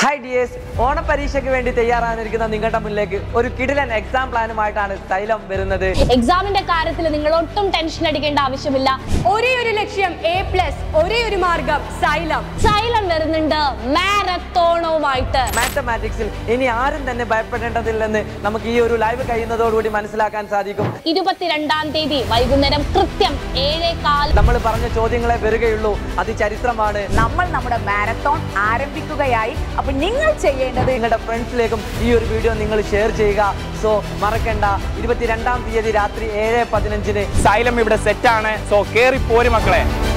hi dears ഓണപരീക്ഷയ്ക്ക് വേണ്ടി തയ്യാറായിരിക്കുന്ന നിങ്ങളുടെ മുന്നിലേക്ക് ഒരു കിടിലൻ എക്സാം പ്ലാനുമായിട്ടാണ് സൈലം വരുന്നത് എക്സാമിന്റെ കാര്യത്തിൽ നിങ്ങൾ ഒട്ടും ടെൻഷൻ അടിക്കേണ്ട ആവശ്യമില്ല ഒരേ ഒരു ലക്ഷ്യം എ പ്ലസ് ഒരേ ഒരു മാർഗം സൈലം സൈലം വരുന്നുണ്ട് മാരത്തോണവുമായിട്ട് മാത്തമാറ്റിക്സിൽ ഇനി ആരും തന്നെ ഭയപ്പെടേണ്ടതില്ലെന്ന് നമുക്ക് ഈ ഒരു ലൈവ് കഴിയുന്നതോടുകൂടി മനസ്സിലാക്കാൻ സാധിക്കും ഇരുപത്തിരണ്ടാം തീയതി വൈകുന്നേരം കൃത്യം ഏഴേകാൽ നമ്മൾ പറഞ്ഞ ചോദ്യങ്ങളെ വരികയുള്ളൂ അത് ചരിത്രമാണ് നമ്മൾ നമ്മുടെ മാരത്തോൺ ആരംഭിക്കുകയായി അപ്പൊ നിങ്ങൾ ചെയ്യേണ്ടത് നിങ്ങളുടെ ഫ്രണ്ട്സിലേക്കും ഈ ഒരു വീഡിയോ നിങ്ങൾ ഷെയർ ചെയ്യുക സോ മറക്കണ്ട ഇരുപത്തിരണ്ടാം തീയതി രാത്രി ഏഴ് പതിനഞ്ചിന് സൈലം ഇവിടെ സെറ്റാണ് സോ കേറി പോര് മക്കളെ